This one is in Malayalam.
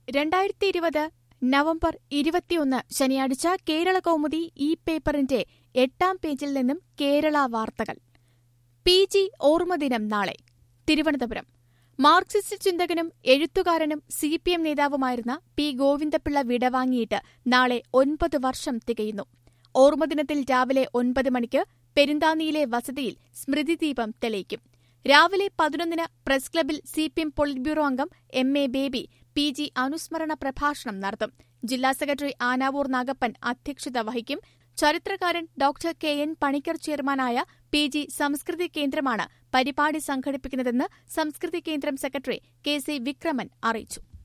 രണ്ടായിരത്തി ഇരുപത് നവംബർ ഇരുപത്തിയൊന്ന് ശനിയാഴ്ച കേരള കൗമുദി ഈ പേപ്പറിന്റെ എട്ടാം പേജിൽ നിന്നും കേരള വാർത്തകൾ പി ജി ഓർമ്മദിനം നാളെ തിരുവനന്തപുരം മാർക്സിസ്റ്റ് ചിന്തകനും എഴുത്തുകാരനും സി പി എം നേതാവുമായിരുന്ന പി ഗോവിന്ദപിള്ള വിടവാങ്ങിയിട്ട് നാളെ ഒൻപത് വർഷം തികയുന്നു ഓർമ്മദിനത്തിൽ രാവിലെ ഒൻപത് മണിക്ക് പെരുന്താനിയിലെ വസതിയിൽ സ്മൃതിദീപം തെളിയിക്കും രാവിലെ പതിനൊന്നിന് പ്രസ് ക്ലബിൽ C P M politburo അംഗം M A Baby P G അനുസ്മരണ പ്രഭാഷണം നടത്തും ജില്ലാ സെക്രട്ടറി ആനാവൂർ നാഗപ്പൻ അധ്യക്ഷത വഹിക്കും ചരിത്രകാരൻ ഡോക്ടർ കെ എൻ പണിക്കർ ചെയർമാനായ പി ജി സംസ്കൃതി കേന്ദ്രമാണ് പരിപാടി സംഘടിപ്പിക്കുന്നതെന്ന് സംസ്കൃതി കേന്ദ്രം സെക്രട്ടറി കെ സി വിക്രമൻ അറിയിച്ചു